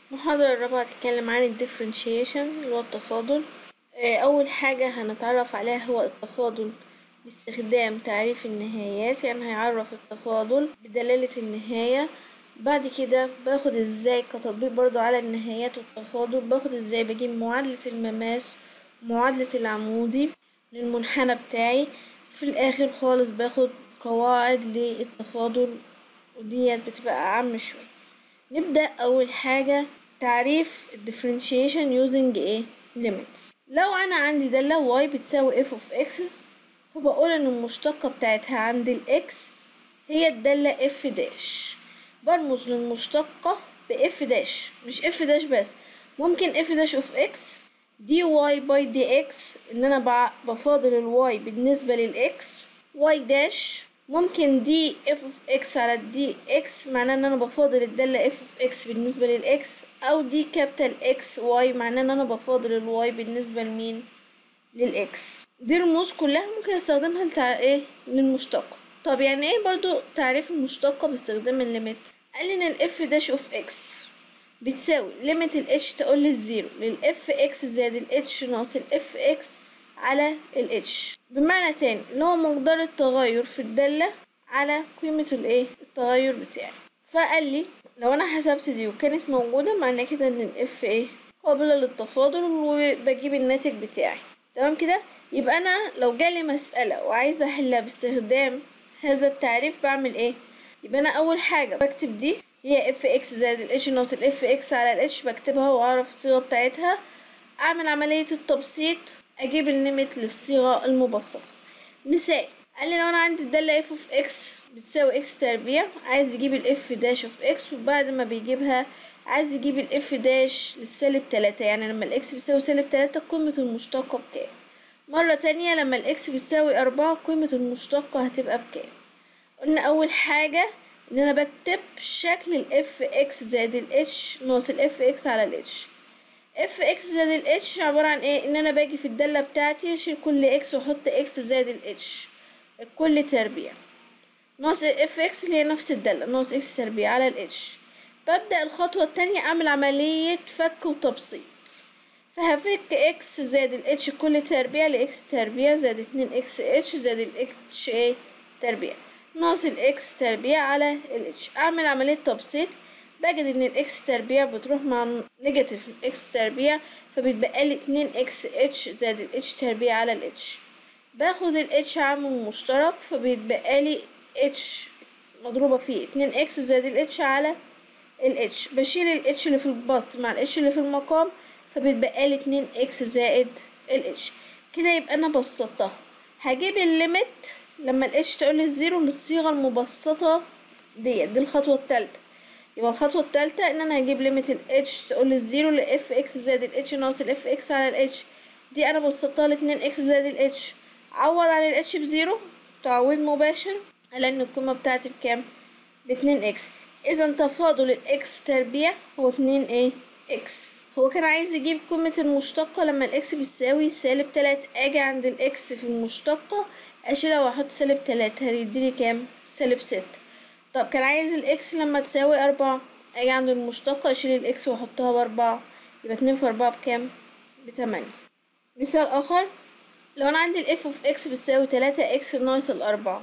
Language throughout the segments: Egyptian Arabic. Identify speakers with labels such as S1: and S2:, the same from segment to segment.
S1: المحاضرة الرابعة هتتكلم عن ال differentiation اللي هو التفاضل أول حاجة هنتعرف عليها هو التفاضل باستخدام تعريف النهايات يعني هيعرف التفاضل بدلالة النهاية بعد كده باخد ازاي كتطبيق برضو على النهايات والتفاضل باخد ازاي بجيب معادلة المماس ومعادلة العمودي للمنحنى بتاعي في الآخر خالص باخد قواعد للتفاضل وديت بتبقى أعم شوية نبدأ أول حاجة تعريف ال differentiation using ايه limits لو أنا عندي دالة y بتساوي f of x فبقول إن المشتقة بتاعتها عند ال x هي الدالة f داش برمز للمشتقة ب f داش مش f داش بس ممكن f داش of x dy باي dx إن أنا بفاضل ال y بالنسبة لل x y داش ممكن دي اف اوف اكس على دي اكس معناه ان انا بفاضل الدالة اف اوف اكس بالنسبة للاكس او دي كابيتال اكس واي معناه ان انا بفاضل الواي بالنسبة لمين للاكس دي رموز كلها ممكن استخدمها لتع... ايه للمشتقة طب يعني ايه برضو تعريف المشتقة باستخدام الليميت قال ان الاف داش اوف اكس بتساوي ليميت الاتش تقول لي الزيرو للاف اكس زائد الاتش ناقص الاف اكس على ال h بمعنى تاني اللي هو مقدار التغير في الدالة على قيمة الايه التغير بتاعي فقال لي لو انا حسبت دي وكانت موجودة معنى كده ان ال f ايه قابلة للتفاضل وبجيب الناتج بتاعي تمام كده يبقى انا لو جالي مسألة وعايزة احلها باستخدام هذا التعريف بعمل ايه يبقى انا اول حاجة بكتب دي هي اف اكس زائد ال h ناقص ال اف اكس على ال h بكتبها واعرف الصيغة بتاعتها اعمل عملية التبسيط اجيب الليميت للصيغة المبسطة مثال قال لي لو انا عندي الدالة اف اوف اكس بتساوي اكس تربيع عايز يجيب الاف داش اوف اكس وبعد ما بيجيبها عايز يجيب الاف داش للسالب تلاتة يعني لما الاكس بيساوي سالب تلاتة قيمة المشتقة بكام مرة تانية لما الاكس بيساوي اربعة قيمة المشتقة هتبقى بكام قلنا اول حاجة ان انا بكتب شكل الاف اكس زائد الاتش ناقص الاف اكس على الاتش اف اكس زائد الاتش عبارة عن ايه ان انا باجي في الدالة بتاعتي اشيل كل اكس واحط اكس زائد الاتش الكل تربيع ناقص اف اكس اللي هي نفس الدالة ناقص اكس تربيع على الاتش ببدأ الخطوة التانية اعمل عملية فك وتبسيط فهفك اكس زائد الاتش كل تربيع لاكس تربيع زائد اتنين اكس اتش زائد الاتش ايه تربيع ناقص الاكس تربيع على الاتش اعمل عملية تبسيط بجد ان الاكس تربيع بتروح مع نيجاتيف اكس تربيع فبيتبقى لي اتنين اكس اتش زائد الاتش تربيع على الاتش باخد الاتش عامل مشترك فبيتبقى لي اتش مضروبة في اتنين اكس زائد الاتش على الاتش بشيل الاتش اللي في البسط مع الاتش اللي في المقام فبيتبقى لي اتنين اكس زائد الاتش كده يبقى انا بسطتها هجيب الليميت لما الاتش تقول لي زيرو للصيغة المبسطة ديت دي الخطوة التالتة يبقى الخطوة التالتة ان انا هجيب ليميت ال h تقول لي الزيرو ل f x زائد ال h ناقص ال f x على ال h دي انا بسطتها لاتنين x زائد ال h عوض عن ال h بزيرو تعويض مباشر على ان القيمة بتاعتي بكام باتنين x اذا تفاضل ال x تربيع هو اتنين ايه x هو كان عايز يجيب قيمة المشتقة لما الاكس بتساوي سالب تلاتة اجي عند الاكس في المشتقة اشيلها واحط سالب تلاتة هيديلي كام سالب ستة طب كان عايز الاكس لما تساوي أربعة اجي عند المشتقة اشيل الاكس واحطها بأربعة يبقى اتنين في أربعة بكام بتمانية مثال آخر لو أنا عندي الاف اوف اكس بتساوي تلاتة اكس ناقص الأربعة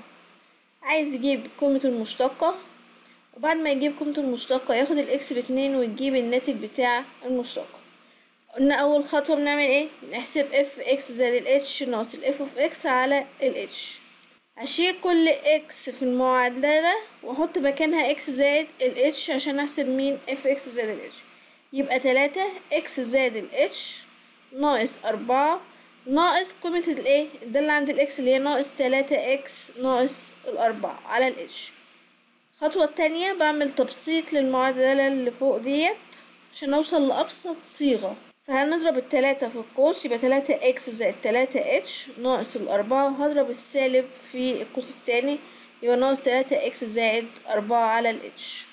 S1: عايز يجيب قيمة المشتقة وبعد ما يجيب قيمة المشتقة ياخد الاكس باتنين ويجيب الناتج بتاع المشتقة قلنا أول خطوة بنعمل ايه نحسب اف اكس زائد الاتش ناقص الاف اوف اكس على الاتش هشيل كل اكس في المعادلة واحط مكانها اكس زائد الاتش عشان احسب مين اف اكس زائد الاتش يبقى تلاتة اكس زائد الاتش ناقص أربعة ناقص قيمة الايه الدالة عند الاكس اللي هي ناقص تلاتة اكس ناقص الأربعة على الاتش الخطوة التانية بعمل تبسيط للمعادلة اللي فوق ديت عشان اوصل لأبسط صيغة فهنضرب التلاتة في القوس يبقى تلاتة اكس زائد تلاتة اتش ناقص الأربعة هضرب السالب في القوس التاني يبقى ناقص تلاتة اكس زائد أربعة على الاتش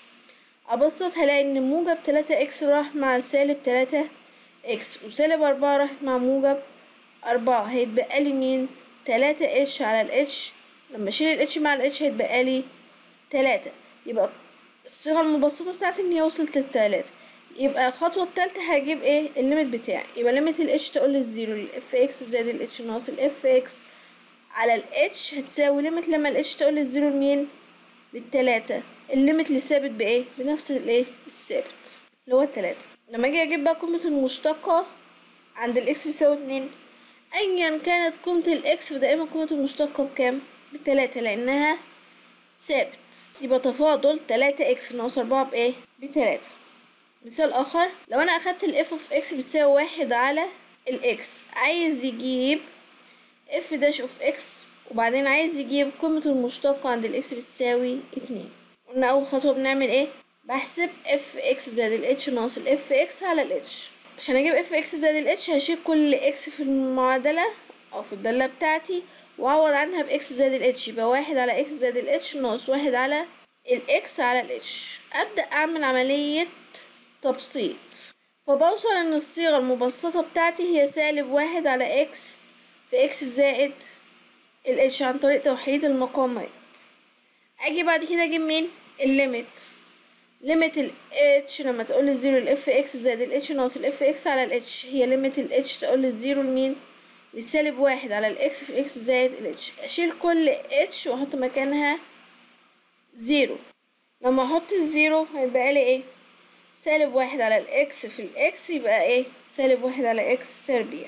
S1: أبسط هلاقي إن موجب تلاتة اكس راح مع سالب تلاتة اكس وسالب أربعة راح مع موجب أربعة هيتبقى لي مين تلاتة اتش على الاتش لما أشيل الاتش مع الاتش هيتبقى لي تلاتة يبقى الصيغة المبسطة بتاعتي إن هي وصلت للتلاتة يبقى الخطوة التالتة هجيب ايه الليميت بتاعي يبقى ليميت الاتش تقول لي الزيرو الاف اكس زائد الاتش ناقص الاف اكس على الاتش هتساوي ليميت لما الاتش تقول لي الزيرو لمين بالتلاتة الليميت اللي ثابت بايه بنفس الايه الثابت اللي هو التلاتة لما اجي اجيب بقى قيمة المشتقة عند الاكس بيساوي اتنين ايا كانت قيمة الاكس فدائما قيمة المشتقة بكام بتلاتة لانها ثابت يبقى تفاضل تلاتة اكس ناقص اربعة بايه بتلاتة مثال اخر لو انا اخدت الاف اوف اكس بتساوي واحد على الاكس عايز يجيب اف داش اوف اكس وبعدين عايز يجيب قيمة المشتقة عند الاكس بتساوي اتنين قلنا اول خطوة بنعمل ايه بحسب اف اكس زائد الاتش ناقص الاف اكس على الاتش عشان اجيب اف اكس زائد الاتش هشيل كل اكس في المعادلة او في الدالة بتاعتي واعوض عنها باكس زائد الاتش يبقى واحد على اكس زائد الاتش ناقص واحد على الاكس على الاتش ابدأ اعمل عملية تبسيط فبوصل ان الصيغة المبسطة بتاعتي هي سالب واحد على اكس في اكس زائد الاتش عن طريق توحيد المقامات اجي بعد كده اجيب مين الليميت ليميت ال h لما تقول لي زيرو الاف اكس زائد ال h ناقص الاف اكس على ال h هي ليميت ال h تقول لي زيرو لمين لسالب واحد على الاكس في اكس زائد ال h اشيل كل h واحط مكانها زيرو لما احط الزيرو هيبقى لي ايه سالب واحد على الاكس في الاكس يبقى ايه سالب واحد على اكس تربيع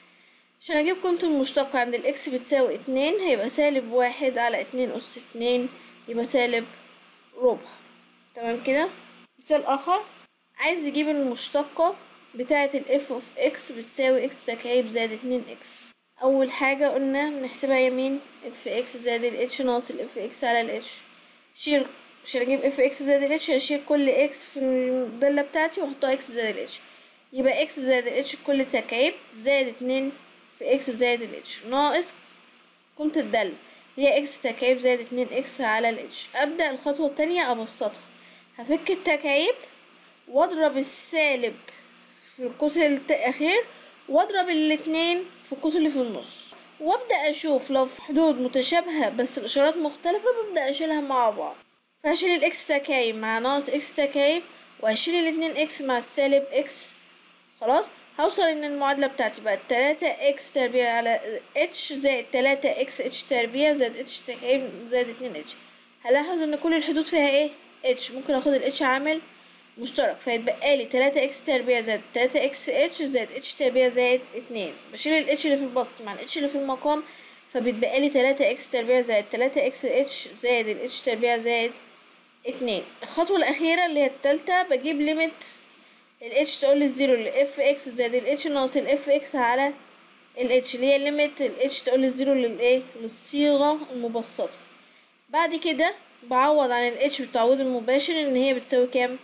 S1: عشان اجيب قيمة المشتقة عند الاكس بتساوي اتنين هيبقى سالب واحد على اتنين اس اتنين يبقى سالب ربع تمام كده مثال اخر عايز يجيب المشتقة بتاعة الاف اوف اكس بتساوي اكس تكعيب زائد اتنين اكس اول حاجة قلنا بنحسبها يمين اف اكس زائد الاتش ناقص الاف اكس على الاتش شيل عشان اجيب اف اكس زائد الاتش هشيل كل اكس في الدالة بتاعتي واحطها اكس زائد الاتش يبقى اكس زائد الاتش كل تكعيب زائد اتنين في اكس زائد الاتش ناقص قيمة الدالة هي اكس تكعيب زائد اتنين اكس على الاتش ابدأ الخطوة التانية ابسطها هفك التكعيب واضرب السالب في القوس الاخير واضرب الاتنين في القوس اللي في النص وابدأ اشوف لو في حدود متشابهة بس الاشارات مختلفة ببدأ اشيلها مع بعض فهشيل الاكس تكعيب مع ناقص اكس تكعيب وهشيل الاتنين اكس مع السالب اكس خلاص هوصل ان المعادلة بتاعتي بقت تلاتة اكس تربيع على اتش زائد تلاتة اكس اتش تربيع زائد اتش تكعيب زائد اتنين اتش هلاحظ ان كل الحدود فيها ايه اتش ممكن اخد الاتش عامل مشترك فيتبقى لي تلاتة اكس تربيع زائد تلاتة اكس اتش زائد اتش تربيع زائد اتنين بشيل الاتش اللي في البسط مع الاتش اللي في المقام فبيتبقى لي تلاتة اكس تربيع زائد تلاتة اكس اتش زائد الاتش تربيع زائد اتنين الخطوة الأخيرة اللي هي التالتة بجيب ليميت الاتش تقول لي الزيرو الاف اكس زائد الاتش ناقص الاف اكس على الاتش اللي هي ليميت الاتش تقول لي الزيرو للايه للصيغة المبسطة بعد كده بعوض عن الاتش بالتعويض المباشر ان هي بتساوي كام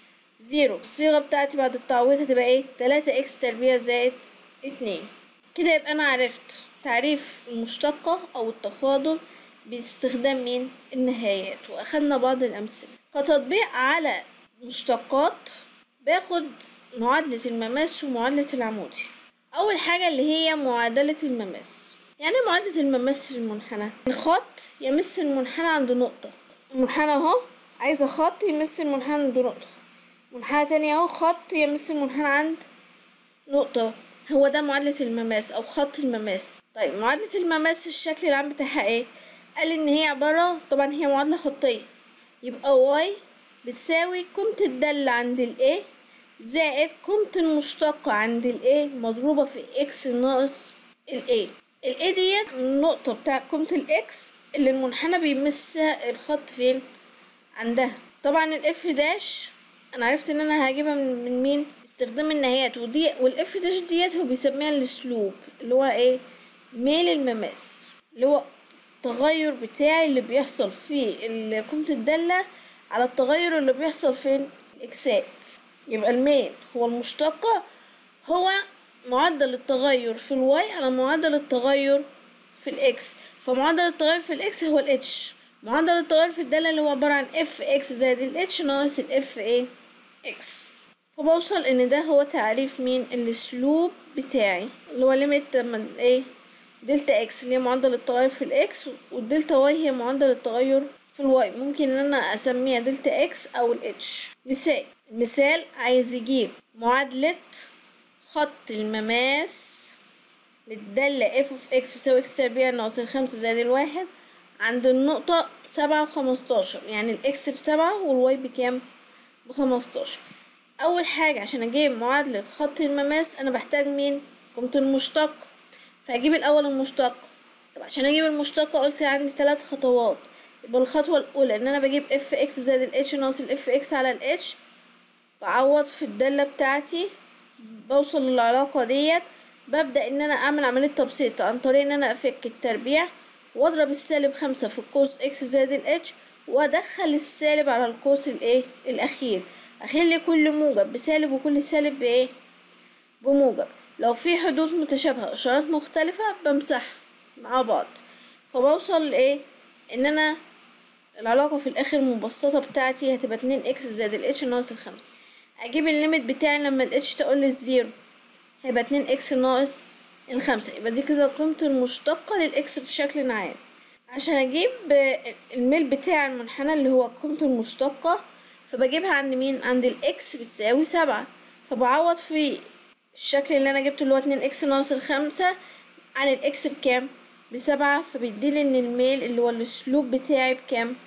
S1: زيرو الصيغة بتاعتي بعد التعويض هتبقى ايه تلاتة اكس تربيع زائد اتنين كده يبقى انا عرفت تعريف المشتقة او التفاضل باستخدام مين النهايات واخدنا بعض الامثلة كتطبيق على مشتقات باخد معادلة المماس ومعادلة العمودي اول حاجة اللي هي معادلة المماس يعني معادلة المماس في المنحنى الخط يمس المنحنى عند نقطة المنحنى اهو عايزة خط يمس المنحنى عند نقطة منحنى تاني اهو خط يمس المنحنى عند نقطة هو ده معادلة المماس أو خط المماس طيب معادلة المماس الشكل العام بتاعها ايه؟ قال إن هي عبارة طبعا هي معادلة خطية يبقى واي بتساوي قيمة الدالة عند ال A زائد قيمة المشتقة عند ال A مضروبة في x ناقص ال A ال A ديت النقطة بتاع قيمة ال x اللي المنحنى بيمسها الخط فين؟ عندها طبعا الاف داش انا عرفت ان انا هجيبها من, من مين استخدام النهايات ودي والاف داش ديت هو بيسميها الاسلوب اللي هو ايه ميل المماس اللي هو التغير بتاعي اللي بيحصل في قيمة الدالة على التغير اللي بيحصل في الاكسات يبقى الميل هو المشتقة هو معدل التغير في الواي على معدل التغير في الاكس فمعدل التغير في الاكس هو الاتش معدل التغير في الدالة اللي هو عبارة عن اف اكس زائد الاتش ناقص الاف ايه اكس فبوصل ان ده هو تعريف مين الاسلوب بتاعي اللي هو ليميت لما ايه دلتا اكس اللي هي معدل التغير في الاكس والدلتا واي هي معدل التغير في الواي ممكن ان انا اسميها دلتا اكس او الاتش مثال مثال عايز يجيب معادلة خط المماس للدالة اف اوف اكس بيساوي اكس تربيع ناقص الخمسة زائد الواحد عند النقطة سبعة وخمستاشر يعني الاكس بسبعة والواي بكام؟ بخمستاشر أول حاجة عشان أجيب معادلة خط المماس أنا بحتاج مين؟ قيمة المشتق فأجيب الأول المشتق طب عشان أجيب المشتقة قلت عندي تلات خطوات يبقى الخطوة الأولى إن أنا بجيب اف اكس زائد الاتش ناقص الاف اكس على الاتش بعوض في الدالة بتاعتي بوصل للعلاقة ديت ببدأ إن أنا أعمل عملية تبسيط عن طريق إن أنا أفك التربيع وأضرب السالب خمسة في القوس اكس زائد الاتش وأدخل السالب على القوس الإيه الأخير أخلي كل موجب بسالب وكل سالب بإيه بموجب لو في حدود متشابهة إشارات مختلفة بمسحها مع بعض فبوصل لإيه إن أنا العلاقة في الآخر المبسطة بتاعتي هتبقى اتنين اكس زائد الاتش ناقص الخمسة أجيب الليميت بتاعي لما الاتش تقول لي الزيرو هيبقى اتنين اكس ناقص الخمسة يبقى دي كده قيمة المشتقة للإكس بشكل عام عشان أجيب الميل بتاع المنحنى اللي هو قيمة المشتقة فبجيبها عند مين؟ عند الإكس بتساوي سبعة فبعوض في الشكل اللي أنا جبته اللي هو اتنين إكس ناقص الخمسة عن الإكس بكام؟ بسبعة فبيديلي إن الميل اللي هو الأسلوب بتاعي بكام؟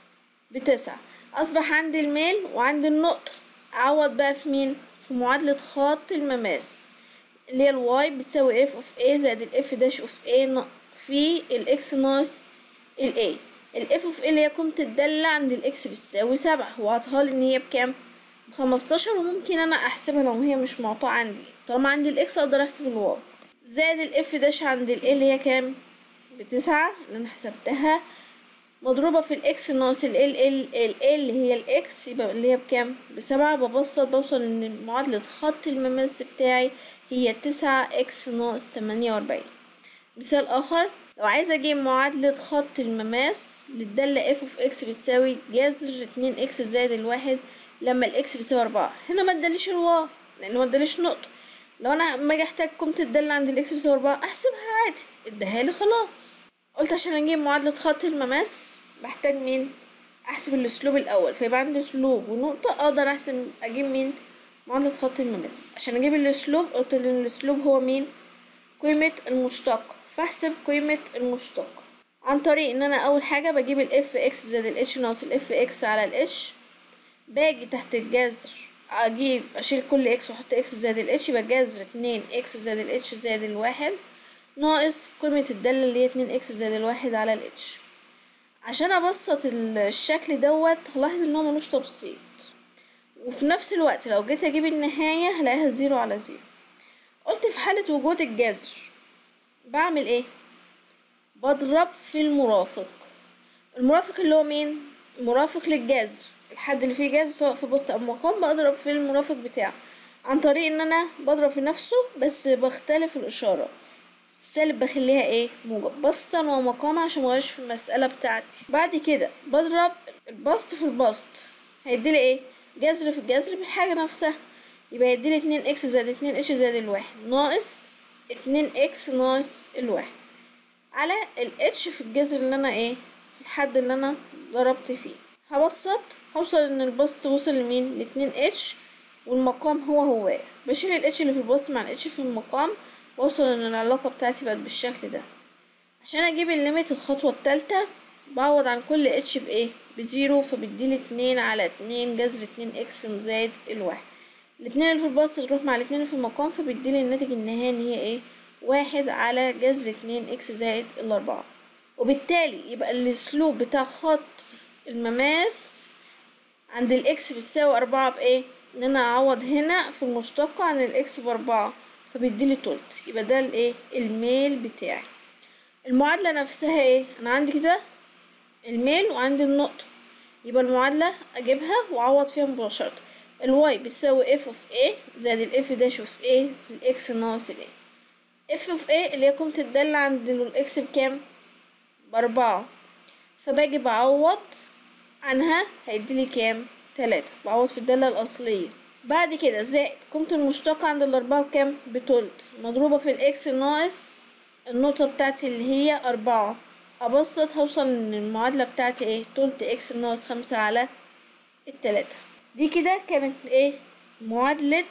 S1: بتسعة أصبح عندي الميل وعندي النقطة أعوض بقى في مين؟ في معادلة خط المماس اللي هي الواي بتساوي اف اوف اي زائد الاف داش اوف اي في الاكس ناقص الاي الاف اوف اي اللي هي قيمة الدالة عند الاكس بتساوي سبعة هو عطاها لي ان هي بكام بخمستاشر وممكن انا احسبها لو هي مش معطاة عندي طالما عندي الاكس اقدر احسب الواي زائد الاف داش عند الاي اللي هي كام بتسعة اللي انا حسبتها مضروبة في الاكس ناقص ال ال ال ال اللي هي الاكس يبقى اللي هي بكام بسبعة ببسط بوصل ان معادلة خط المماس بتاعي هي تسعة اكس ناقص تمانية وأربعين مثال آخر لو عايزة أجيب معادلة خط المماس للدالة اف اوف اكس بتساوي جذر اتنين اكس زائد الواحد لما الاكس بيساوي أربعة هنا ما اداليش الواو لأنه ما اداليش نقطة لو أنا أما أجي أحتاج قيمة الدالة عند الاكس بيساوي أربعة أحسبها عادي اداهالي خلاص قلت عشان أجيب معادلة خط المماس بحتاج مين أحسب الأسلوب الأول فيبقى عندي أسلوب ونقطة أقدر أحسب أجيب مين معادلة خط المماس عشان اجيب الاسلوب قلت ان الاسلوب هو مين قيمة المشتق فاحسب قيمة المشتق عن طريق ان انا اول حاجة بجيب الاف اكس زائد الاتش ناقص الاف اكس على الاتش باجي تحت الجذر اجيب اشيل كل اكس واحط اكس زائد الاتش يبقى جذر اتنين اكس زائد الاتش زائد الواحد ناقص قيمة الدالة اللي هي اتنين اكس زائد الواحد على الاتش عشان ابسط الشكل دوت هلاحظ ان هو ملوش تبسيط وفي نفس الوقت لو جيت اجيب النهاية هلاقيها زيرو على زيرو قلت في حالة وجود الجذر بعمل ايه بضرب في المرافق المرافق اللي هو مين مرافق للجذر الحد اللي فيه جذر سواء في بسط او مقام بضرب في المرافق بتاعه عن طريق ان انا بضرب في نفسه بس بختلف الاشارة السالب بخليها ايه موجب بسطا ومقاما عشان مغيرش في المسألة بتاعتي بعد كده بضرب البسط في البسط هيديلي ايه جذر في الجذر بالحاجة نفسها يبقى يديلي اتنين اكس زائد اتنين اتش زائد الواحد ناقص اتنين اكس ناقص الواحد على الاتش في الجذر اللي انا ايه في الحد اللي انا ضربت فيه هبسط هوصل ان البسط وصل لمين لاتنين اتش والمقام هو هو بشيل الاتش اللي في البسط مع الاتش في المقام واوصل ان العلاقة بتاعتي بقت بالشكل ده عشان اجيب الليميت الخطوة التالتة بعوض عن كل اتش بايه بزيرو فبيديلي اتنين على اتنين جذر اتنين اكس زائد الواحد الاتنين اللي في البسط تروح مع الاتنين اللي في المقام فبيديلي الناتج النهائي ان هي ايه واحد على جذر اتنين اكس زائد الاربعة وبالتالي يبقى الاسلوب بتاع خط المماس عند الاكس بتساوي اربعة بايه ان انا اعوض هنا في المشتقة عن الاكس باربعة فبيديلي تلت يبقى ده الايه الميل بتاعي المعادلة نفسها ايه انا عندي كده الميل وعندي النقطة يبقى المعادلة اجيبها واعوض فيها مباشرة الواي بتساوي اف اوف ايه زائد الاف داش اوف ايه في الاكس ناقص الايه اف اوف ايه اللي هي قيمة الدالة عند الاكس بكام باربعة فباجي بعوض عنها هيديلي كام تلاتة بعوض في الدالة الأصلية بعد كده زائد قيمة المشتقة عند الأربعة بكام بتلت مضروبة في الإكس ناقص النقطة بتاعتي اللي هي أربعة أبسط هوصل إن المعادلة بتاعتي إيه تلت إكس ناقص خمسة على التلاتة دي كده كانت ايه معادلة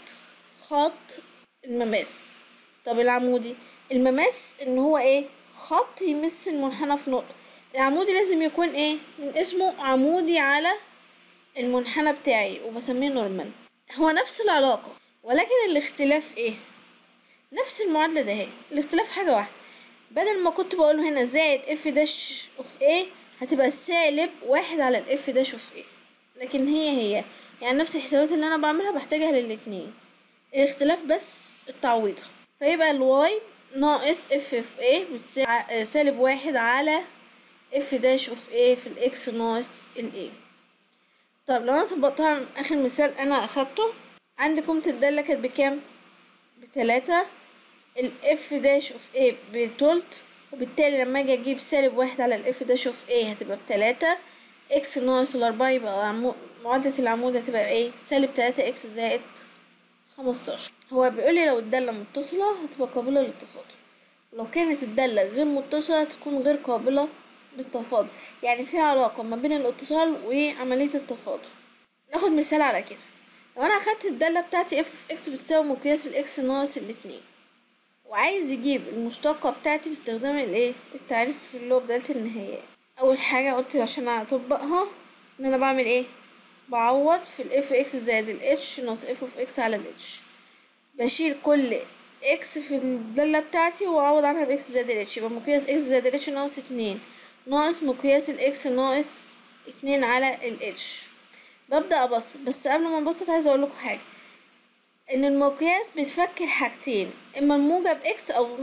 S1: خط المماس طب العمودي المماس ان هو ايه خط يمس المنحنى في نقطة العمودي لازم يكون ايه من اسمه عمودي على المنحنى بتاعي وبسميه نورمال هو نفس العلاقة ولكن الاختلاف ايه نفس المعادلة ده اهي الاختلاف حاجة واحدة بدل ما كنت بقوله هنا زائد اف داش اوف ايه هتبقى سالب واحد على الاف داش اوف ايه لكن هي هي يعني نفس الحسابات اللي انا بعملها بحتاجها للاتنين الاختلاف بس التعويض فيبقى الواي ناقص اف اوف ايه سالب واحد على اف داش اوف ايه في الاكس ناقص الايه طب لو انا طبقتها من اخر مثال انا اخدته عندي قيمة الدالة كانت بكام بتلاتة الاف داش اوف ايه بتلت وبالتالي لما اجي اجيب سالب واحد على الاف داش اوف ايه هتبقى بتلاتة اكس ناقص الاربعة يبقى عمو... معادلة العمود هتبقى ايه سالب تلاتة اكس زائد خمستاشر هو بيقولي لو الدالة متصلة هتبقى قابلة للتفاضل ولو كانت الدالة غير متصلة هتكون غير قابلة للتفاضل يعني في علاقة ما بين الاتصال وعملية التفاضل ناخد مثال على كده لو انا اخدت الدالة بتاعتي اف اكس بتساوي مقياس الاكس ناقص الاتنين وعايز يجيب المشتقة بتاعتي باستخدام الايه التعريف اللي هو بدالة النهايات اول حاجة قلت عشان اطبقها ان انا بعمل ايه بعوض في الاف اكس زائد الاتش ناقص اف اوف اكس على الاتش بشيل كل اكس في الدالة بتاعتي واعوض عنها باكس زائد الاتش يبقى مقياس اكس زائد الاتش ناقص اتنين ناقص مقياس الاكس ناقص اتنين على الاتش ببدأ ابسط بس قبل ما ابسط عايزة اقول لكم حاجة ان المقياس بيتفك لحاجتين اما الموجب اكس او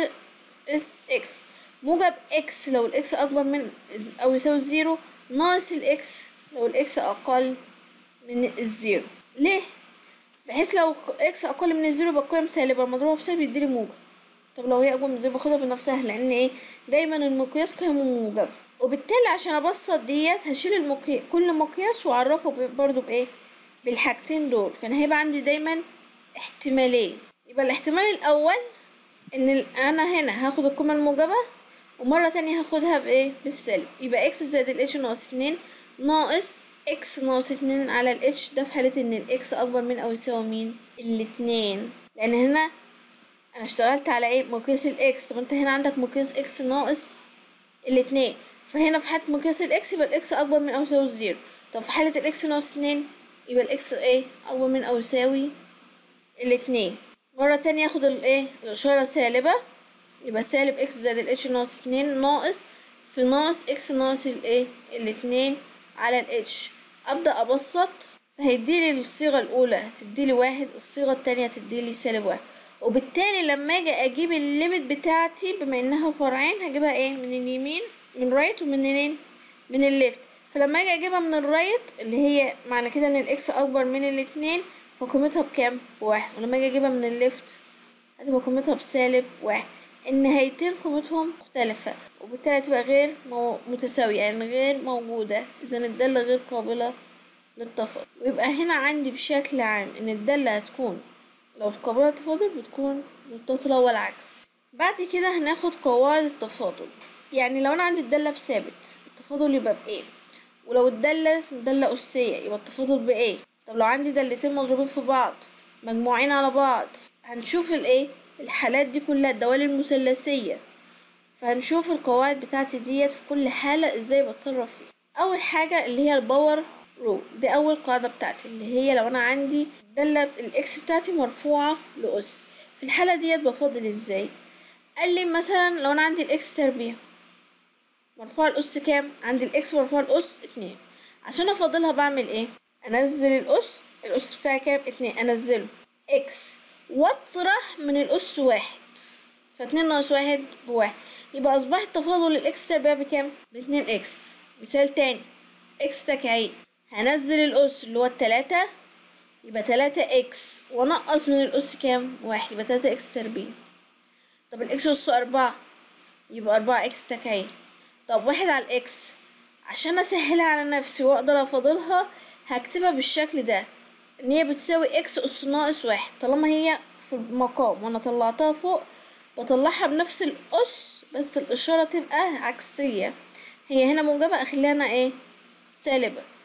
S1: ناقص اكس موجب اكس لو الاكس اكبر من او يساوي زيرو ناقص الاكس لو الاكس اقل من الزيرو ليه بحيث لو اكس اقل من الزيرو يبقى القيم سالبة مضروبة في سالب يديلي موجب طب لو هي اكبر من الزيرو باخدها بنفسها لان ايه دايما المقياس قيمه موجبة وبالتالي عشان ابسط ديت هشيل المقياس كل مقياس واعرفه برضو بايه بالحاجتين دول فانا هيبقى عندي دايما احتمالين يبقى الاحتمال الاول ان انا هنا هاخد القيمة الموجبة ومرة تانية هاخدها بايه بالسالب يبقى اكس زائد الاتش ناقص اتنين ناقص اكس ناقص اتنين على الاتش ده في حالة ان الاكس اكبر من او يساوي مين الاتنين لان هنا انا اشتغلت على ايه مقياس الاكس طب انت هنا عندك مقياس اكس ناقص الاتنين فهنا في حالة مقياس الاكس يبقى الاكس اكبر من او يساوي زيرو طب في حالة الاكس ناقص اتنين يبقى الاكس ايه اكبر من او يساوي الاتنين مرة تانية اخد الايه الاشارة سالبة يبقى سالب اكس زائد الاتش ناقص اتنين ناقص في ناقص اكس ناقص الايه الاتنين على الاتش ابدأ ابسط فهيديلي الصيغة الاولى هتديلي واحد الصيغة التانية هتديلي سالب واحد وبالتالي لما اجي اجيب الليميت بتاعتي بما انها فرعين هجيبها ايه من اليمين من رايت ومن منين من الليفت فلما اجي اجيبها من الرايت اللي هي معنى كده ان الاكس اكبر من الاتنين فقيمتها بكام بواحد ولما اجي اجيبها من الليفت هتبقى قيمتها بسالب واحد النهايتين قيمتهم مختلفة وبالتالي تبقى غير مو... متساوية يعني غير موجودة إذا الدالة غير قابلة للتفاضل ويبقى هنا عندي بشكل عام إن الدالة هتكون لو قابلة للتفاضل بتكون متصلة والعكس بعد كده هناخد قواعد التفاضل يعني لو أنا عندي الدالة بثابت التفاضل يبقى بإيه ولو الدالة دالة أسية يبقى التفاضل بإيه طب لو عندي دالتين مضروبين في بعض مجموعين على بعض هنشوف الإيه الحالات دي كلها الدوال المثلثية فهنشوف القواعد بتاعتي ديت في كل حالة ازاي بتصرف فيها اول حاجة اللي هي الباور رو دي اول قاعدة بتاعتي اللي هي لو انا عندي دالة الاكس بتاعتي مرفوعة لأس في الحالة ديت بفاضل ازاي قال لي مثلا لو انا عندي الاكس تربيع مرفوعة لأس كام عندي الاكس مرفوعة لأس اتنين عشان افاضلها بعمل ايه انزل الاس الاس بتاعي كام اتنين انزله اكس واطرح من الأس واحد فاتنين ناقص واحد بواحد يبقى أصبح تفاضل الإكس تربيع بكام؟ باتنين إكس مثال تاني إكس تكعيب هنزل الأس اللي هو التلاتة يبقى تلاتة إكس وأنقص من الأس كام؟ واحد يبقى تلاتة إكس تربيع طب الإكس أس أربعة يبقى أربعة إكس تكعيب طب واحد على الإكس عشان أسهلها على نفسي وأقدر أفاضلها هكتبها بالشكل ده ان هي بتساوي اكس اس ناقص واحد طالما هي في المقام وانا طلعتها فوق بطلعها بنفس الاس بس الاشارة تبقى عكسية هي هنا موجبة اخليها انا ايه سالبة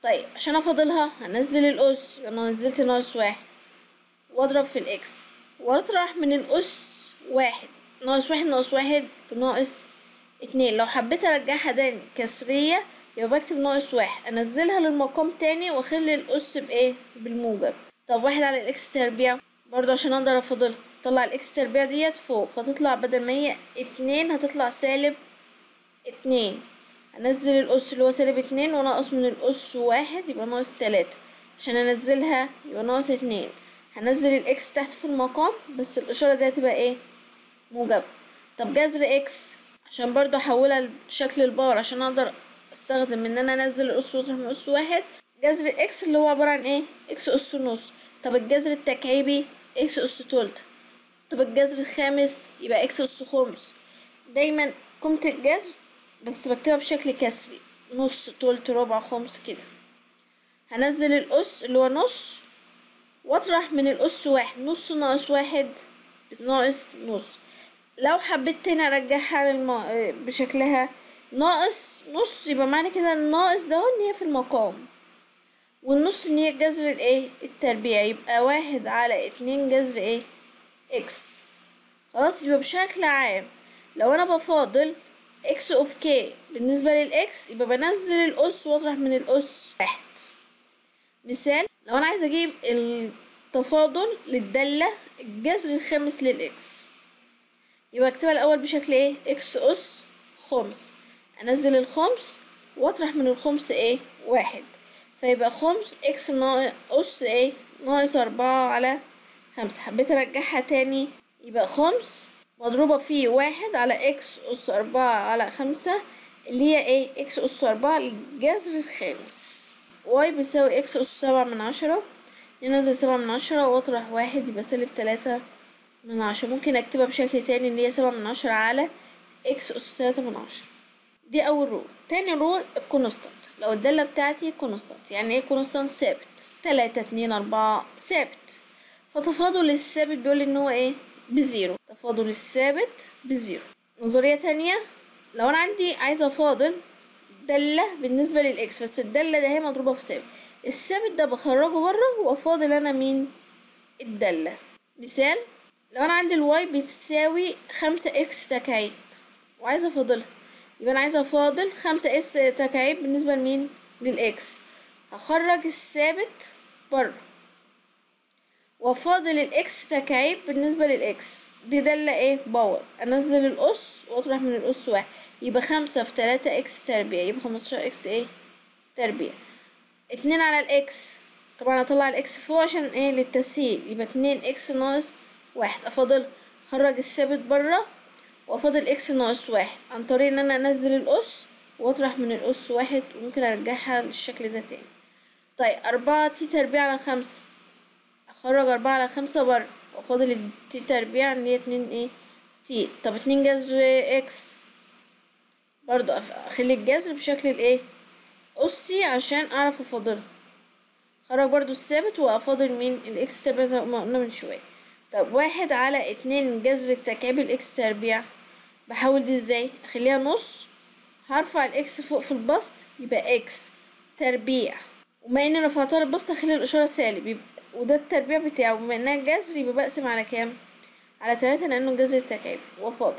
S1: طيب عشان افاضلها هنزل الأس لما نزلت ناقص واحد واضرب في الإكس واطرح من الأس واحد ناقص واحد ناقص واحد بناقص اتنين لو حبيت ارجعها تاني كسرية يبقى بكتب ناقص واحد انزلها للمقام تاني واخلي الأس بايه بالموجب طب واحد على الإكس تربيع برضه عشان اقدر افاضلها طلع الإكس تربيع ديت فوق فتطلع بدل ما هي اتنين هتطلع سالب اتنين انزل الأس اللي هو سالب اتنين وناقص من الأس واحد يبقى ناقص تلاتة عشان انزلها يبقى ناقص اتنين هنزل الاكس تحت في المقام بس الاشارة دي هتبقى ايه موجبة طب جذر اكس عشان برضو احولها لشكل الباور عشان اقدر استخدم ان انا انزل الاس واطرح من اس واحد جذر اكس اللي هو عبارة عن ايه اكس اس نص طب الجذر التكعيبي اكس اس تلت طب الجذر الخامس يبقى اكس اس خمس دايما قيمة الجذر بس بكتبها بشكل كسري نص تلت ربع خمس كده هنزل الأس اللي هو نص واطرح من الأس واحد نص ناقص واحد ناقص نص لو حبيت تاني ارجعها للم... بشكلها ناقص نص يبقى معنى كده الناقص ده ان هي في المقام والنص ان هي جذر الايه التربيع يبقى واحد على اتنين جذر ايه اكس خلاص يبقى بشكل عام لو انا بفاضل اكس اوف كي بالنسبة للاكس يبقى بنزل الاس واطرح من الاس واحد مثال لو انا عايزة اجيب التفاضل للدالة الجذر الخامس للاكس يبقى اكتبها الاول بشكل ايه اكس اس خمس انزل الخمس واطرح من الخمس ايه واحد فيبقى خمس اكس ناقص ايه ناقص اربعة على خمسة حبيت ارجعها تاني يبقى خمس مضروبة في واحد على اكس اس اربعة على خمسة اللي هي ايه اكس اس اربعة الجذر الخامس واي بيساوي اكس اس سبعة من عشرة ينزل سبعة من عشرة واطرح واحد يبقى سالب تلاتة من عشرة ممكن اكتبها بشكل تاني اللي هي سبعة من عشرة على اكس اس تلاتة من عشرة دي اول رول تاني رول الكونستانت لو الدالة بتاعتي كونستانت يعني ايه كونستانت ثابت تلاتة اتنين اربعة ثابت فتفاضل الثابت بيقول ان هو ايه بزيرو تفاضل الثابت بزيرو نظرية تانية لو انا عندي عايزة افاضل دالة بالنسبة للاكس بس الدالة ده هي مضروبة في ثابت الثابت ده بخرجه بره وافاضل انا مين الدالة مثال لو انا عندي الواي بتساوي خمسة اكس تكعيب وعايزة افاضلها يبقى انا عايزة افاضل خمسة اس تكعيب بالنسبة لمين للاكس هخرج الثابت بره وافاضل الاكس تكعيب بالنسبة للاكس دي دالة ايه باور انزل الاس واطرح من الاس واحد يبقى خمسة في تلاتة اكس تربيع يبقى خمستاشر اكس ايه تربيع اتنين على الاكس طبعا هطلع الاكس فوق عشان ايه للتسهيل يبقى اتنين اكس ناقص واحد افاضل خرج الثابت بره وافاضل اكس ناقص واحد عن طريق ان انا انزل الاس واطرح من الاس واحد وممكن ارجعها بالشكل ده تاني طيب اربعة تي تربيع على خمسة اخرج اربعة على خمسة بره وافاضل التي تربيع اللي هي اتنين ايه تي طب اتنين جذر اكس برضو اخلي الجذر بشكل الايه أسي عشان أعرف أفاضلها خرج برضو الثابت وأفاضل مين الإكس تربيع زي ما قلنا من شوية طب واحد على اتنين جذر التكعيب الإكس تربيع بحاول دي ازاي أخليها نص هرفع الإكس فوق في البسط يبقى إكس تربيع وما إني رفعتها للبسط أخلي الإشارة سالب يبقى وده التربيع بتاعه بما إنها جذر يبقى بقسم على كام على تلاتة لأنه جذر التكعيب وأفاضل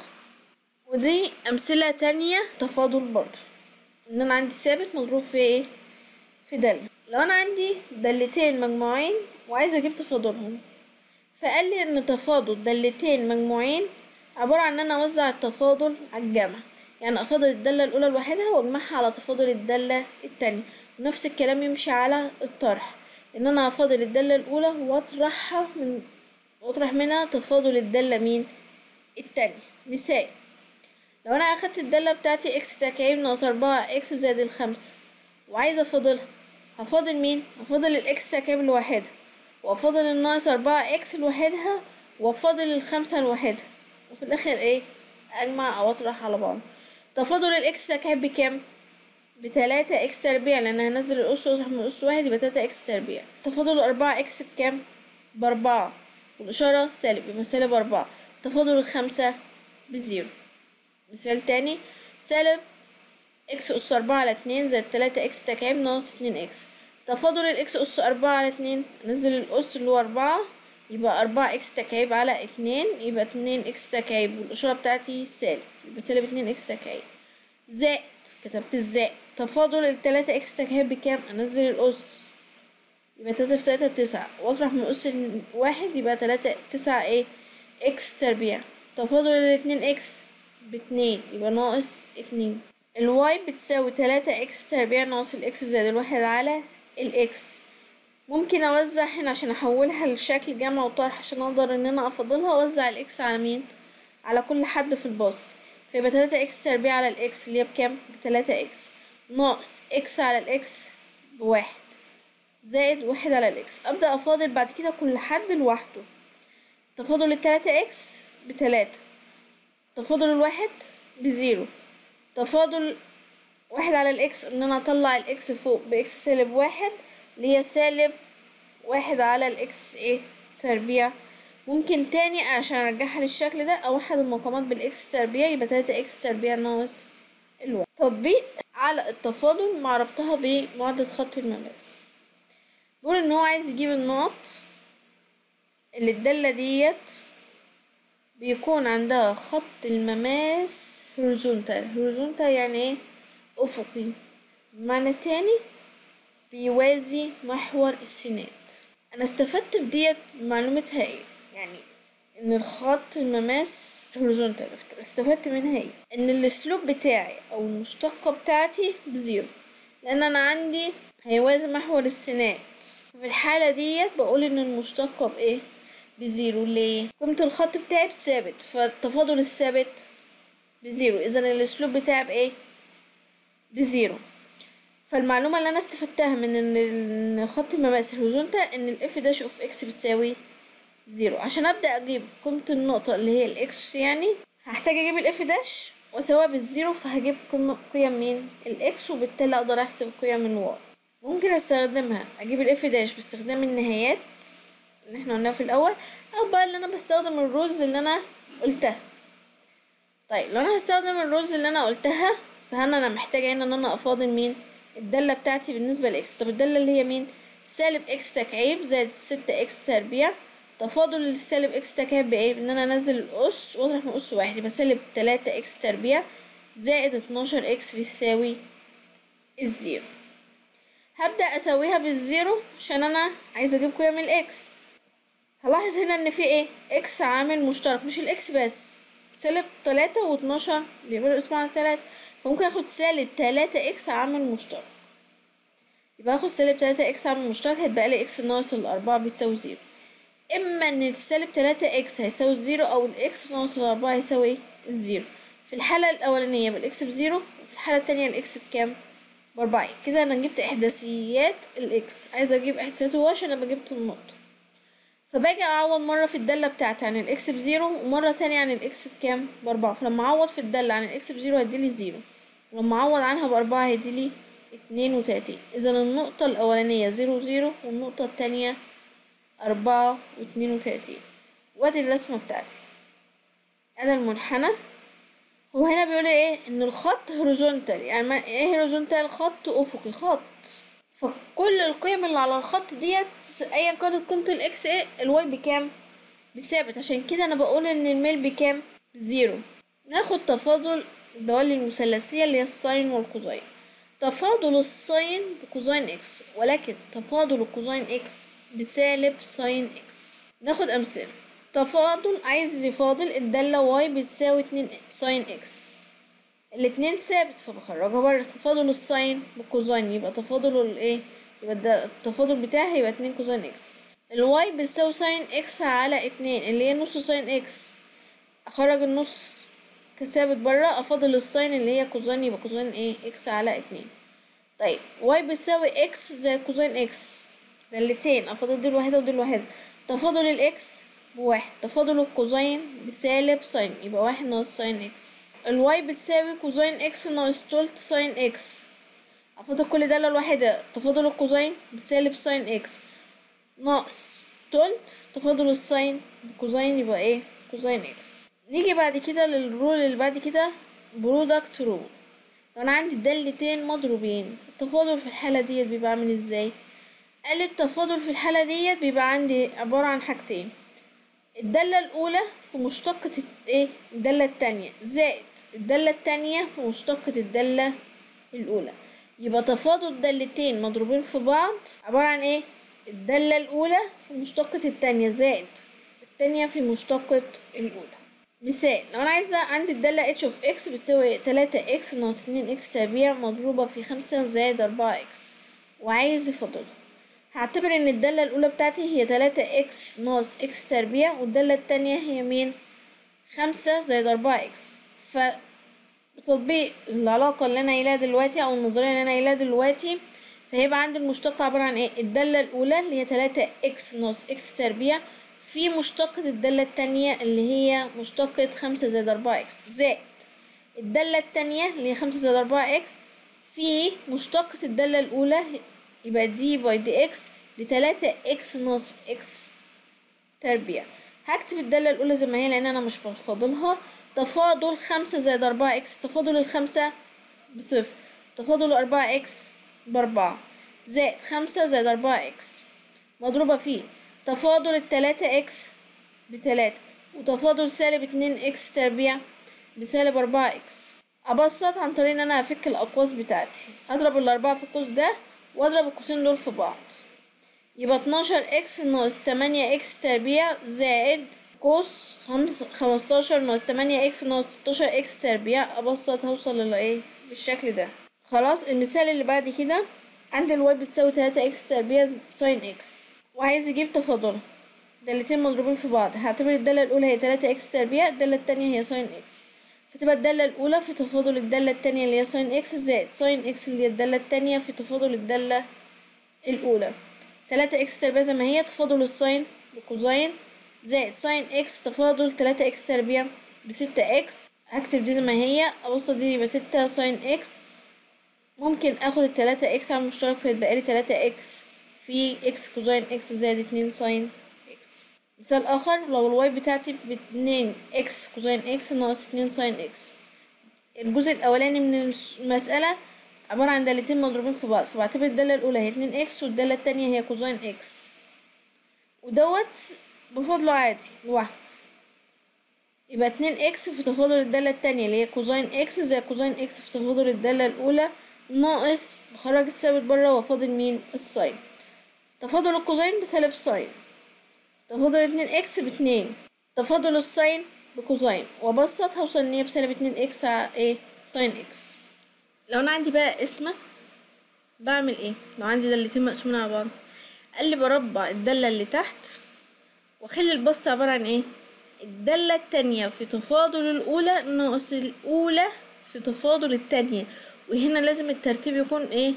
S1: ودي أمثلة تانية تفاضل برضو ان انا عندي ثابت مضروب في ايه في دالة لو انا عندي دالتين مجموعين وعايزة اجيب تفاضلهم فقال لي ان تفاضل دالتين مجموعين عبارة عن ان انا اوزع التفاضل على الجمع يعني افاضل الدالة الاولى لوحدها واجمعها على تفاضل الدالة التانية ونفس الكلام يمشي على الطرح ان انا هفاضل الدالة الاولى واطرحها من واطرح منها تفاضل الدالة مين التانية مثال لو انا اخدت الدالة بتاعتي اكس تكعيب ناقص اربعة اكس زائد الخمسة وعايزة افاضلها هفاضل مين هفاضل الاكس تكعيب لوحدها وافاضل الناقص اربعة اكس لوحدها وافاضل الخمسة لوحدها وفي الاخر ايه اجمع او اطرح على بعض تفاضل الاكس تكعيب بكام بتلاتة اكس تربيع لان هنزل الاس واطرح من الاس واحد يبقى تلاتة اكس تربيع تفاضل اربعة اكس بكام باربعة والاشارة سالب يبقى سالب اربعة تفاضل الخمسة بزيرو مثال تاني سالب اكس اس اربعة على اتنين زائد تلاتة اكس تكعيب ناقص اتنين اكس تفاضل الاكس اس اربعة على اتنين انزل الاس اللي هو اربعة يبقى اربعة اكس تكعيب على اتنين يبقى اتنين اكس تكعيب والاشارة بتاعتي سالب يبقى سالب اتنين اكس تكعيب زائد كتبت الزائد تفاضل التلاتة اكس تكعيب بكام انزل الاس يبقى تلاتة في تلاتة تسعة واطرح من اس واحد يبقى تلاتة تسعة ايه اكس تربيع تفاضل الاتنين اكس باتنين يبقى ناقص اتنين الواي بتساوي تلاتة اكس تربيع ناقص الاكس زائد الواحد على الاكس ممكن اوزع هنا عشان احولها لشكل جمع وطرح عشان اقدر ان انا افضلها اوزع الاكس على مين على كل حد في البسط فيبقى تلاتة اكس تربيع على الاكس اللي هي بكام بتلاتة اكس ناقص اكس على الاكس بواحد زائد واحد على الاكس ابدا افاضل بعد كده كل حد لوحده تفاضل التلاتة اكس بتلاتة تفاضل الواحد بزيرو تفاضل واحد على الاكس ان انا اطلع الاكس فوق باكس سالب واحد اللي هي سالب واحد على الاكس ايه تربيع ممكن تاني عشان ارجعها للشكل ده اوحد المقامات بالاكس تربيع يبقى تلاتة اكس تربيع ناقص الواحد تطبيق على التفاضل مع ربطها بمعادلة خط المماس بيقول ان هو عايز يجيب النقط اللي الدالة ديت بيكون عندها خط المماس هوريزونتال هوريزونتال يعني ايه افقي بمعنى تاني بيوازي محور السينات انا استفدت بديت معلومتها ايه يعني ان الخط المماس هوريزونتال استفدت منها ايه ان الاسلوب بتاعي او المشتقة بتاعتي بزيرو لان انا عندي هيوازي محور السينات في الحالة ديت بقول ان المشتقة بايه بزيرو ليه قيمة الخط بتاعي بثابت فالتفاضل الثابت بزيرو اذا الاسلوب بتاعي بايه بزيرو فالمعلومة اللي انا استفدتها من ان خط المماس هوريزونتال ان الاف داش اوف اكس بتساوي زيرو عشان ابدا اجيب قيمة النقطة اللي هي الاكس يعني هحتاج اجيب الاف داش واساويها بالزيرو فهجيب قيم مين الاكس وبالتالي اقدر احسب قيم الواي ممكن استخدمها اجيب الاف داش باستخدام النهايات اللي احنا قلناها في الاول او بقى اللي انا بستخدم الرولز اللي انا قلتها طيب لو انا هستخدم الرولز اللي انا قلتها فهنا انا محتاجة هنا ان انا افاضل مين الدالة بتاعتي بالنسبة لاكس طب الدالة اللي هي مين سالب اكس تكعيب زائد ستة اكس تربيع تفاضل السالب اكس تكعيب بايه ان انا انزل الاس واطرح من اس واحد يبقى سالب تلاتة اكس تربيع زائد اتناشر اكس بيساوي الزيرو هبدأ اسويها بالزيرو عشان انا عايزة اجيب قيم الاكس هلاحظ هنا ان في ايه اكس عامل مشترك مش الاكس بس سالب تلاتة واتناشر بيعملوا اسمه على تلاتة فممكن اخد سالب تلاتة اكس عامل مشترك يبقى اخد سالب تلاتة اكس عامل مشترك هيتبقى لي اكس ناقص الاربعة بيساوي زيرو اما ان السالب تلاتة اكس هيساوي زيرو او الاكس ناقص الاربعة هيساوي ايه الزيرو في الحالة الاولانية بالاكس بزيرو وفي الحالة التانية الاكس بكام باربعة كده انا جبت احداثيات الاكس عايزة اجيب احداثيات الواي عشان انا جبت النقطة فباجي اعوض مرة في الدالة بتاعتي عن الاكس بزيرو ومرة تانية عن الاكس بكام باربعة فلما اعوض في الدالة عن الاكس بزيرو هيديلي زيرو ولما اعوض عنها باربعة هيديلي اتنين وتلاتين اذا النقطة الاولانية زيرو زيرو والنقطة التانية أربعة واتنين وتلاتين وادي الرسمة بتاعتي أنا المنحنى هو هنا بيقول ايه ان الخط هوريزونتال يعني ما ايه هوريزونتال خط افقي خط فكل القيم اللي على الخط ديت ايا كانت قيمة الاكس ايه الواي بكام بثابت عشان كده انا بقول ان الميل بكام بزيرو ناخد تفاضل الدوال المثلثية اللي هي الساين والكوزين تفاضل الساين بكوزين اكس ولكن تفاضل الكوزين اكس بسالب ساين اكس ناخد امثله تفاضل عايز يفاضل الدالة واي بتساوي اتنين ساين اكس الاتنين ثابت فبخرجها بره تفاضل الساين بالكوزين يبقى تفاضل الايه يبقى ده التفاضل بتاعي هيبقى اتنين كوزين اكس الواي بتساوي ساين اكس على اتنين اللي هي نص ساين اكس اخرج النص كثابت بره افاضل الساين اللي هي كوزين يبقى كوزين ايه اكس على اتنين طيب واي بتساوي اكس زائد كوزين اكس دالتين افاضل دي الواحدة ودي الواحدة تفاضل الاكس بواحد تفاضل الكوزين بسالب ساين يبقى واحد ناقص ساين اكس الواي بتساوي كوزين اكس ناقص تلت ساين اكس افاضل كل دالة الواحدة تفاضل الكوزين بسالب ساين اكس ناقص تلت تفاضل الساين بكوزين يبقى ايه كوزين اكس نيجي بعد كده للرول اللي بعد كده برودكت رول لو انا عندي دالتين مضروبين التفاضل في الحالة ديت بيبقى عامل ازاي قال التفاضل في الحالة ديت بيبقى عندي عبارة عن حاجتين الدالة الأولى في مشتقة ايه الدالة التانية زائد الدالة التانية في مشتقة الدالة الأولى يبقى تفاضل دالتين مضروبين في بعض عبارة عن ايه الدالة الأولى في مشتقة التانية زائد التانية في مشتقة الأولى مثال لو أنا عايزة عندي الدالة h of x بتساوي تلاتة x ناقص اتنين x تربيع مضروبة في خمسة زائد أربعة x وعايز يفضلها هعتبر ان الدالة الأولى بتاعتي هي تلاتة x ناقص x تربيع والدالة التانية هي مين خمسة زائد أربعة x ف بتطبيق العلاقة اللي أنا قايلاها دلوقتي أو النظرية اللي أنا قايلاها دلوقتي فهيبقى عندي المشتقة عبارة عن ايه الدالة الأولى اللي هي تلاتة x ناقص x تربيع في مشتقة الدالة التانية اللي هي مشتقة خمسة زائد أربعة x زائد الدالة التانية اللي هي خمسة زائد أربعة x في مشتقة الدالة الأولى يبقى دي باي دي اكس لتلاتة اكس ناقص اكس تربيع هكتب الدالة الأولى زي ما هي لأن أنا مش بفاضلها تفاضل خمسة زائد أربعة اكس تفاضل الخمسة بصفر تفاضل أربعة اكس بأربعة زائد خمسة زائد أربعة اكس مضروبة فيه تفاضل التلاتة اكس بتلاتة وتفاضل سالب اتنين اكس تربيع بسالب أربعة اكس أبسط عن طريق إن أنا أفك الأقواس بتاعتي أضرب الأربعة في القوس ده واضرب القوسين دول في بعض يبقى اتناشر اكس ناقص تمانية اكس تربيع زائد قوس خمس خمستاشر ناقص تمانية اكس ناقص ستاشر اكس تربيع ابسط هوصل للايه بالشكل ده خلاص المثال اللي بعد كده عند الواي بتساوي تلاتة اكس تربيع ساين اكس وعايز يجيب تفاضلها دالتين مضروبين في بعض هعتبر الدالة الأولى هي تلاتة اكس تربيع الدالة التانية هي ساين اكس فتبقى الدالة الأولى في تفاضل الدالة التانية اللي هي ساين اكس زائد ساين اكس اللي هي الدالة التانية في تفاضل الدالة الأولى تلاتة اكس تربيع زي ما هي تفاضل الساين بكوزين زائد ساين اكس تفاضل تلاتة اكس تربيع بستة اكس هكتب دي زي ما هي أبسط دي يبقى ستة ساين اكس ممكن اخد التلاتة اكس على المشترك فيتبقى لي تلاتة اكس في اكس كوزين اكس زائد اتنين ساين اكس مثال اخر لو الواي بتاعتي باتنين اكس كوزين اكس ناقص اتنين ساين اكس الجزء الاولاني من المسألة عبارة عن دالتين مضروبين في بعض فبعتبر الدالة الاولى هي اتنين اكس والدالة التانية هي كوزين اكس ودوت بفضله عادي لوحده يبقى اتنين اكس في تفاضل الدالة التانية اللي هي كوزين اكس زي كوزين اكس في تفاضل الدالة الاولى ناقص بخرج الثابت برا وفاضل مين الساين تفاضل الكوزين بسالب ساين تفاضل اتنين اكس باتنين تفاضل الساين بكوزين وابسط هوصل ان هي بسالب اتنين اكس على ايه ساين اكس لو انا عندي بقى اسمة بعمل ايه لو عندي دالتين مقسومين على بعض قال لي بربع الدالة اللي تحت واخلي البسط عبارة عن ايه الدالة التانية في تفاضل الأولى ناقص الأولى في تفاضل التانية وهنا لازم الترتيب يكون ايه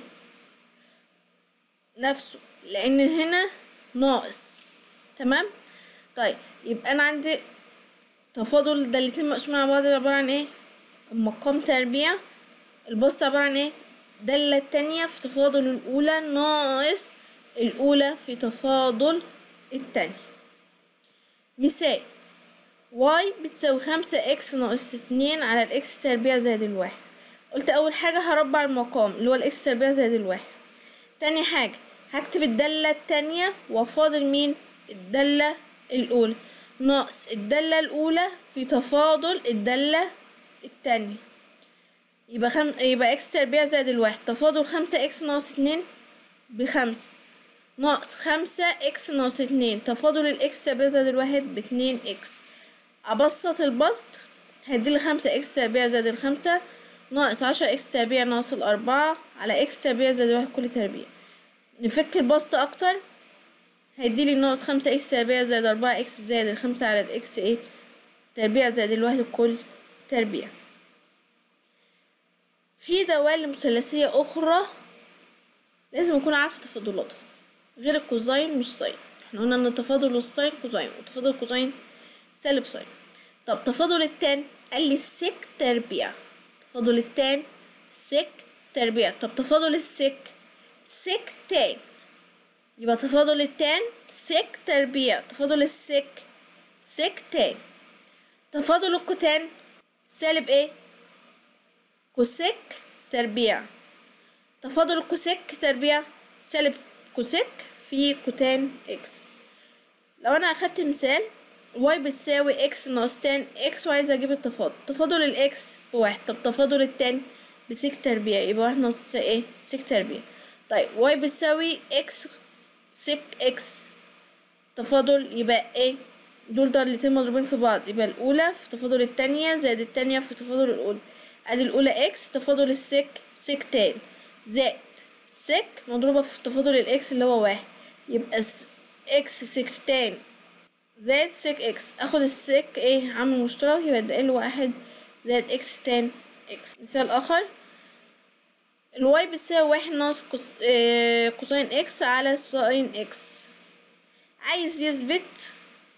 S1: نفسه لأن هنا ناقص تمام طيب يبقى أنا عندي تفاضل الدالتين مقسومين على بعض عبارة عن ايه مقام تربيع البسط عبارة عن ايه الدالة التانية في تفاضل الأولى ناقص الأولى في تفاضل التانية مثال واي بتساوي خمسة اكس ناقص اتنين على الاكس تربيع زائد الواحد قلت أول حاجة هربع المقام اللي هو الاكس تربيع زائد الواحد تاني حاجة هكتب الدالة التانية وفاضل مين الدالة الأولى ناقص الدالة الأولى في تفاضل الدالة التانية يبقى خم... يبقى اكس تربيع زائد الواحد تفاضل خمسة اكس ناقص اتنين بخمسة ناقص خمسة اكس ناقص اتنين تفاضل الاكس تربيع زائد الواحد باتنين اكس أبسط البسط هيديلي خمسة اكس تربيع زائد الخمسة ناقص عشرة اكس تربيع ناقص الأربعة على اكس تربيع زائد الواحد كل تربيع نفك البسط أكتر هيديلي ناقص خمسة اكس تربيع زائد أربعة اكس زائد الخمسة على الاكس ايه تربيع زائد الواحد كل تربيع في دوال مثلثية أخرى لازم أكون عارفة تفاضلاتها غير الكوزين مش ساين احنا قلنا ان تفاضل الساين كوزين وتفاضل الكوزين سالب ساين طب تفاضل التان قال لي سيك تربيع تفاضل التان سيك تربيع طب تفاضل السيك سيك تان يبقى تفاضل التان سيك تربيع تفاضل السيك سيك تان تفاضل الكوتان سالب ايه كوسيك تربيع تفاضل الكوسيك تربيع سالب كوسيك في كوتان اكس لو انا اخدت مثال واي بتساوي اكس ناقص تان اكس وعايزة اجيب التفاضل تفاضل الاكس بواحد طب تفاضل التان بسك تربيع يبقى واحد ناقص ايه سك تربيع طيب واي بتساوي اكس سك اكس تفاضل يبقى ايه دول ضربتين مضروبين في بعض يبقى الأولى في تفاضل التانية زائد التانية في تفاضل الأولى ادي الأولى اكس تفاضل السك سك تاني زائد سك مضروبة في تفاضل الاكس اللي هو واحد يبقى اكس سك تاني زائد سك اكس اخد السك ايه عامل مشترك يبقى ده ال واحد زائد اكس تان اكس مثال اخر الواي بتساوي واحد ناقص كوس... آه... كوساين اكس على ساين اكس عايز يثبت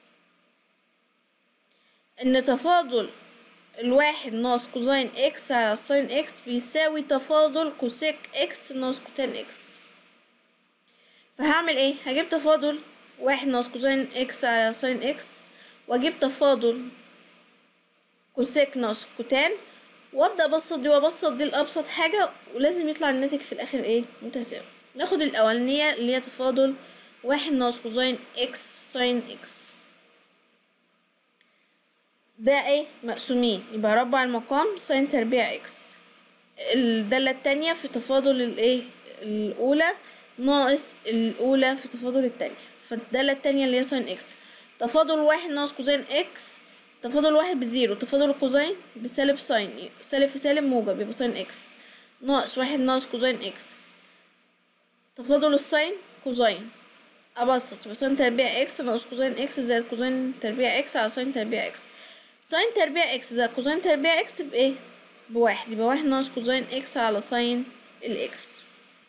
S1: ان تفاضل الواحد ناقص كوزين اكس على ساين اكس بيساوي تفاضل كوسيك اكس ناقص كوتان اكس فهعمل ايه هجيب تفاضل واحد ناقص كوزين اكس على ساين اكس واجيب تفاضل كوسيك ناقص كوتان وابدا ابسط دي وابسط دي لابسط حاجه ولازم يطلع الناتج في الاخر ايه متساوي ناخد الاولانيه اللي هي تفاضل واحد ناقص كوزين اكس ساين اكس ده ايه مقسومين يبقى ربع المقام ساين تربيع اكس الدالة التانية في تفاضل الايه الأولى ناقص الأولى في تفاضل التانية فالدالة التانية اللي هي ساين اكس تفاضل واحد ناقص كوزين اكس تفاضل واحد بزيرو تفاضل الكوزين بسالب ساين سالب في سالب موجب يبقى ساين اكس ناقص واحد ناقص كوزين اكس تفاضل الساين كوزين أبسط يبقى ساين تربيع اكس ناقص كوزين اكس زائد كوزين تربيع اكس على ساين تربيع اكس ساين تربيع اكس زائد كوزين تربيع اكس بايه بواحد يبقى واحد ناقص كوزين اكس على ساين الاكس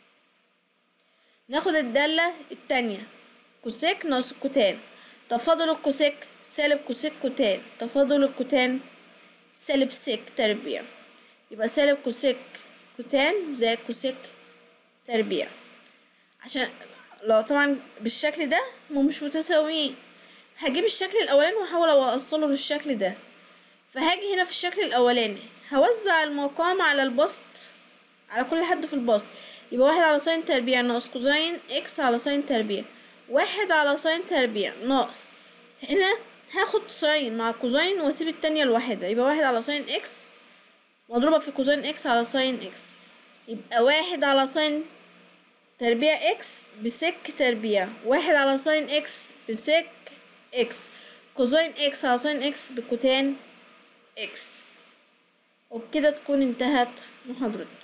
S1: ناخد الدالة التانية كوسيك ناقص كوتان تفاضل الكوسيك سالب كوسيك كوتان تفاضل الكوتان سالب سيك تربيع يبقى سالب كوسيك كوتان زائد كوسيك تربيع عشان لو طبعا بالشكل ده هم مش متساويين هجيب الشكل الاولاني واحاول اوصله للشكل ده فهاجي هنا في الشكل الاولاني هوزع المقام على البسط على كل حد في البسط يبقى واحد على ساين تربيع ناقص كوزين اكس على ساين تربيع واحد على ساين تربيع ناقص هنا هاخد ساين مع كوزين واسيب التانية الواحدة يبقى واحد على ساين اكس مضروبة في كوزين اكس على ساين اكس يبقى واحد على ساين تربيع اكس بسك تربيع واحد على ساين اكس بسك اكس كوزين اكس على ساين اكس بكوتان اكس وبكده تكون انتهت محاضرتنا